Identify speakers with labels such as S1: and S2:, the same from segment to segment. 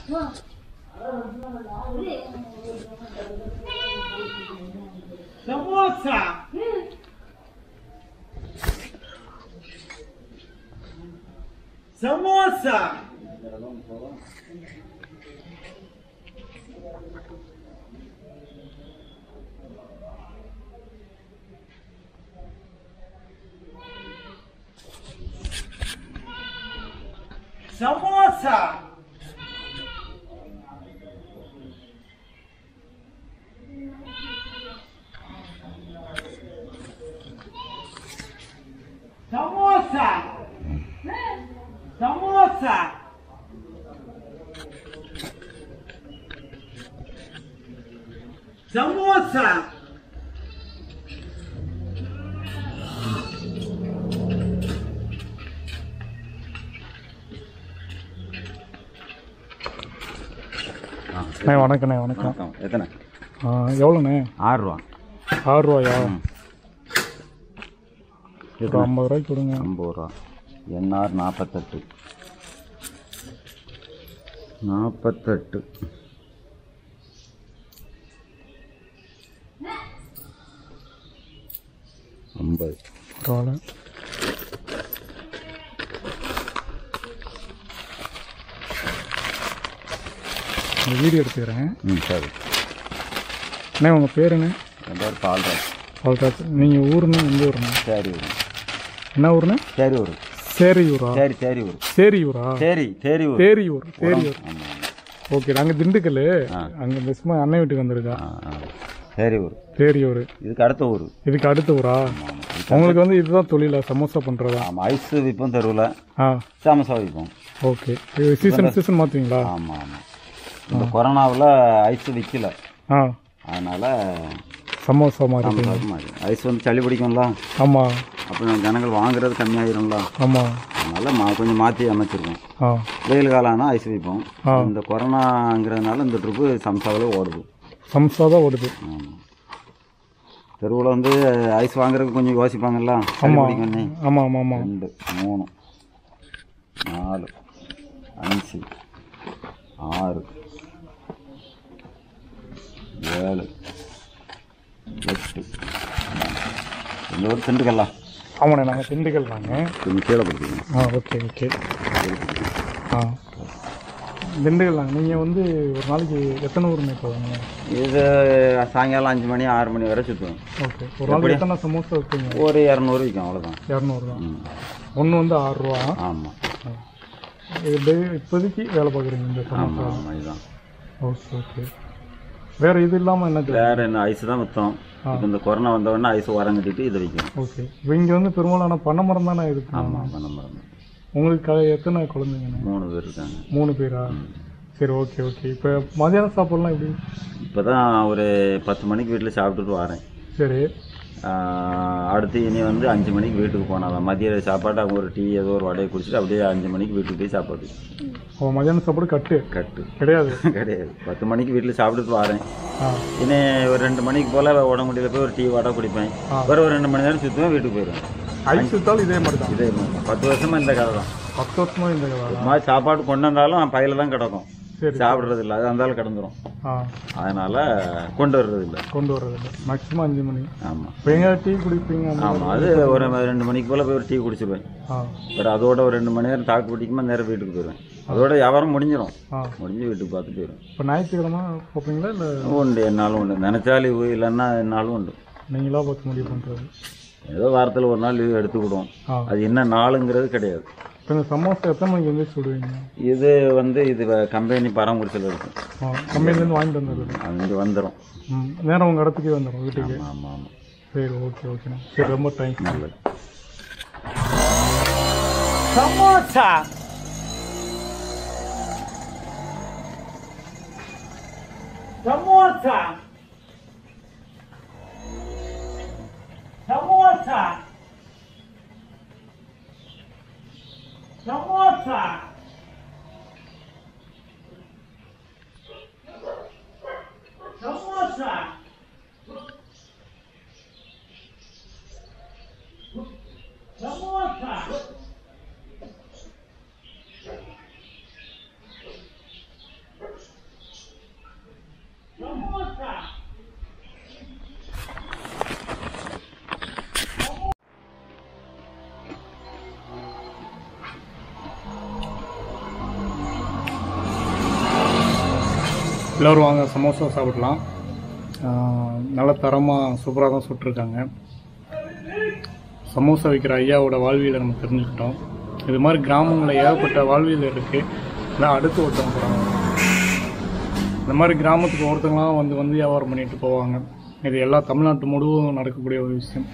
S1: சமோசா சமோசா சமோசா சமோசா சமோசா சமோசா
S2: அண்ணே வணக்கண்ணே வணக்கம்
S3: வணக்கம் எத்தனை
S2: ஆ, எவ்வளோண்ணே
S3: ஆறு ரூபா
S2: ஆறு ரூபாயா
S3: ம்.
S2: ஒரு ஐம்பது ரூபாய்க்கு கொடுங்க
S3: ஐம்பது ரூபா என்ஆர் நாற்பத்தெட்டு நாற்பத்தெட்டு ஐம்பது
S2: பரவாயில்ல இந்த வீடியோ எடுத்துக்கிறேன்
S3: ம் சரி
S2: அண்ணே உங்கள் பேர் என்ன
S3: என் பேர் பால்ராஜ்
S2: பால்ராஜ் நீங்கள் ஊருன்னு எந்த ஊருண்ணே
S3: சரி ஊர்
S2: என்ன ஊருண்ணே
S3: சரி ஊர்
S2: சேரியூரா
S3: சரி சரி ஊர்
S2: சேரியூரா
S3: சரி சரி ஊர்
S2: தேரியூர் தேரியூர்
S3: ஆமாம்
S2: ஓகே நாங்கள் திண்டுக்கல்
S3: ஆ.
S2: அங்கே பெஸ்மா அண்ணன் வீட்டுக்கு வந்திருக்கா
S3: ஆ ஆ சரி ஊர்
S2: தேரியூர்
S3: இதுக்கு அடுத்த ஊர்
S2: இதுக்கு அடுத்த ஊரா
S3: ஆமாம்
S2: உங்களுக்கு வந்து இதுதான் தொழிலா சமோசா பண்ணுறதா
S3: ஆமாம் ஐஸ் விற்போம் தெருவில்
S2: ஆ
S3: சமசா விற்போம்
S2: ஓகே இது சீசன் சீசன் மாற்றுவீங்களா
S3: ஆமாம் ஆமாம் இந்த கொரோனாவில் ஐஸ் விற்கல
S2: ஆ
S3: அதனால்
S2: சமோசா மாதிரி
S3: சமசா மாதிரி ஐஸ் வந்து சளி பிடிக்கும்ல
S2: ஆமாம்
S3: அப்புறம் ஜனங்கள் வாங்குறது கம்மியாயிரும்ல
S2: ஆமாம்
S3: அதனால் மா கொஞ்சம் மாற்றி அமைச்சிருக்கோம்
S2: ஆ
S3: வெயில் காலம் ஆனால் ஐஸ் விற்போம்
S2: ஆ.
S3: இந்த கொரோனாங்கிறதுனால இந்த ட்ரிப்பு சம்சாவில் ஓடுது
S2: சம்சா தான் ஓடுது
S3: ஆமாம் தெருவில் வந்து ஐஸ் வாங்குறதுக்கு கொஞ்சம் யோசிப்பாங்கல்ல சளி
S2: ஆமாம்
S3: பிடிக்கும்னு
S2: ஆமாம் ஆமாம் ஆமாம்
S3: ரெண்டு மூணு நாலு அஞ்சு ஆறு ஏழு எட்டு இந்த ஒரு திண்டுக்கல்லாம்
S2: ஆமாண்ணே நாங்கள் திண்டுக்கல் நாங்கள்
S3: கொஞ்சம் கீழே பிடிச்சிக்கணும்
S2: ஆ ஓகே ஓகே ஆ திண்டுக்கல் நாங்கள் நீங்கள் வந்து ஒரு நாளைக்கு எத்தனை ஊருமே போவாங்க
S3: இது சாயங்காலம் அஞ்சு மணி ஆறு மணி வரை சுற்றுவோம்
S2: ஓகே ஒரு நாளைக்கு எத்தனை சமோசா வைப்பீங்க
S3: ஒரு இரநூறு விற்கும் அவ்வளோதான்
S2: இரநூறு தான்
S3: ம்
S2: ஒன்று வந்து ஆறு ரூபா
S3: ஆமாம்
S2: இது டெய் இப்போதைக்கு வேலை பார்க்குறீங்க இந்த சமோசா
S3: ஆமாம் ஆமாம் இதுதான்
S2: ஓகே ஓகே வேறு இது இல்லாமல் என்ன
S3: வேறு என்ன ஐஸ் தான் விற்றோம் இப்போ இந்த கொரோனா வந்தவொடனே ஐஸ் உரங்கட்டிட்டு இதை விற்கும்
S2: ஓகே இப்போ இங்கே வந்து பெரும்பாலான பனை மரம் தானே இருக்கு
S3: ஆமாம் பண்ண மரம்
S2: உங்களுக்கு க எத்தனை குழந்தைங்கண்ணே
S3: மூணு பேர் இருக்காங்க
S2: மூணு பேரா சரி ஓகே ஓகே இப்போ மதியான சாப்பாடுலாம் எப்படி
S3: இப்போ தான் ஒரு பத்து மணிக்கு வீட்டில் சாப்பிட்டுட்டு வரேன்
S2: சரி
S3: ஆஹ் அடுத்து இனி வந்து அஞ்சு மணிக்கு வீட்டுக்கு போனாதான் மதிய சாப்பாடு அவங்க ஒரு டீ ஏதோ ஒரு வடையை குடிச்சிட்டு அப்படியே அஞ்சு மணிக்கு வீட்டுக்கு போய் சாப்பாடு
S2: அவன் மதியான சாப்பாடு கட்டு
S3: கட்டு
S2: கிடையாது
S3: கிடையாது பத்து மணிக்கு வீட்டில் சாப்பிட்டுட்டு வரேன்
S2: ஆ
S3: இனி ஒரு ரெண்டு மணிக்கு போல் உடம்புடியில் போய் ஒரு டீ வடை குடிப்பேன்
S2: ஆ.
S3: ஒரு ஒரு ரெண்டு மணி நேரம் சுற்றுவேன் வீட்டுக்கு போயிடுவேன்
S2: ஐஸ் வித்தாலும் இதே மாதிரி தான்
S3: இதே மாதிரி தான். பத்து வருஷமா இந்த கதை தான்
S2: பத்து வருஷமா இந்த கதை
S3: இது மாதிரி சாப்பாடு கொண்டு வந்தாலும் பையில தான் கிடக்கும்
S2: சரி
S3: சாப்பிட்றது இல்லை அது இருந்தாலும் கிடந்துரும்
S2: ஆ
S3: அதனால கொண்டு வர்றது இல்லை
S2: கொண்டு வர்றது மேக்ஸிமம் அஞ்சு மணி
S3: ஆமாம்
S2: இப்போ எங்கே டீ குடிப்பீங்க அந்த
S3: ஆமாம் அது ஒரு ரெண்டு மணிக்கு போல் போய் ஒரு டீ குடிச்சிருவேன்
S2: ஆ
S3: ஒரு அதோட ஒரு ரெண்டு மணி நேரம் தாக்கு பிடிக்குமா நேரம் வீட்டுக்கு போயிடுவேன் அதோட வியாபாரம் முடிஞ்சிடும்
S2: ஆ
S3: முடிஞ்சு வீட்டுக்கு பார்த்து போயிடும்
S2: இப்போ ஞாயிற்றுக்கிழமை பார்ப்பீங்களா இல்லை
S3: உண்டு என்னாலும் உண்டு நினச்சா லீவு இல்லைன்னா என்னாலும் உண்டு
S2: நீங்களா பார்த்து முடிவு பண்ணுறது
S3: ஏதோ வாரத்தில் ஒரு நாள் லீவு எடுத்துக்கிடுவோம்
S2: ஆ
S3: அது என்ன நாளுங்கிறது கிடையாது
S2: இப்போ இந்த சமோசா எத்தனை மணிக்கு வந்து சுடுவீங்க
S3: இது வந்து இது கம்பெனி பராமரிச்சல் இருக்கும்
S2: ஆ கம்பெனிலேருந்து வாங்கிட்டு வந்துடுது
S3: அங்கே வந்துடும்
S2: ம் நேரம் உங்கள் இடத்துக்கே வந்துடும் வீட்டுக்கு
S3: ஆமாம் ஆமாம்
S2: சரி ஓகே ஓகேண்ணா சரி ரொம்ப தேங்க்ஸ்
S3: நல்லது
S1: சமோசா சமோசா சமோசா சமோசா சமோசா சமோசா
S2: எல்லோரும் வாங்க சமோசா சாப்பிடலாம் ஆஹ் நல்ல தரமாக சூப்பராக தான் சுட்டிருக்காங்க சமோசா விற்கிற ஐயாவோட வாழ்வியலை நம்ம தெரிஞ்சுக்கிட்டோம் இது மாதிரி கிராமங்களில் ஏகப்பட்ட வாழ்வியல் இருக்குது அதான் அடுத்து ஒருத்தவங்க போகிறாங்க இந்த மாதிரி கிராமத்துக்கு ஒருத்தங்களாம் வந்து வந்து வியாபாரம் பண்ணிட்டு போவாங்க இது எல்லா தமிழ்நாட்டு முழுவதும் நடக்கக்கூடிய ஒரு விஷயம்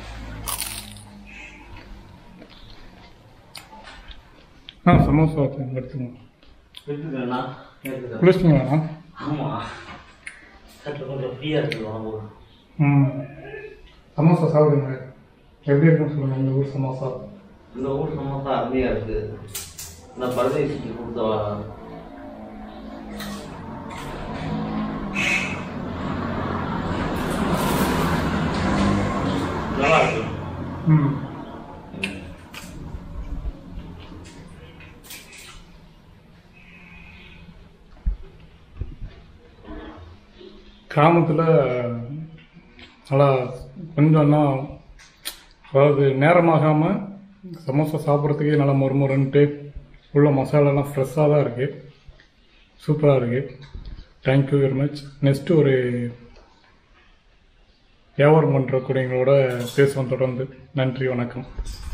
S2: ஆ சமோசா வச்சுங்க, எடுத்துங்க
S4: எடுத்துக்கிறேண்ணா எடுத்துக்கிறேன்
S2: குளிச்சிங்களா
S4: ஆமாம் சற்று கொஞ்சம் ஃப்ரீயாக இருக்குது உணவு
S2: ம் சமோசா சாப்பிடுங்க எப்படி இருக்குன்னு சொல்லுங்கள் இந்த ஊர் சமோசா
S4: இந்த ஊர் சமோசா அருமையாக இருக்குது நான் பரதேசிக்கு கொடுத்த நல்லா இருக்கு
S2: ம் கிராமத்தில் நல்லா கொஞ்சம்னா அதாவது நேரமாகாமல் சமோசா சாப்பிட்றதுக்கே நல்லா மொறுமொறுன்ட்டு உள்ள மசாலாலாம் ஃப்ரெஷ்ஷாக தான் இருக்குது சூப்பராக இருக்குது தேங்க்யூ வெரி மச் நெக்ஸ்ட்டு ஒரு வியாபாரம் பண்ணுற கூடியங்களோட பேசுவோம் தொடர்ந்து நன்றி வணக்கம்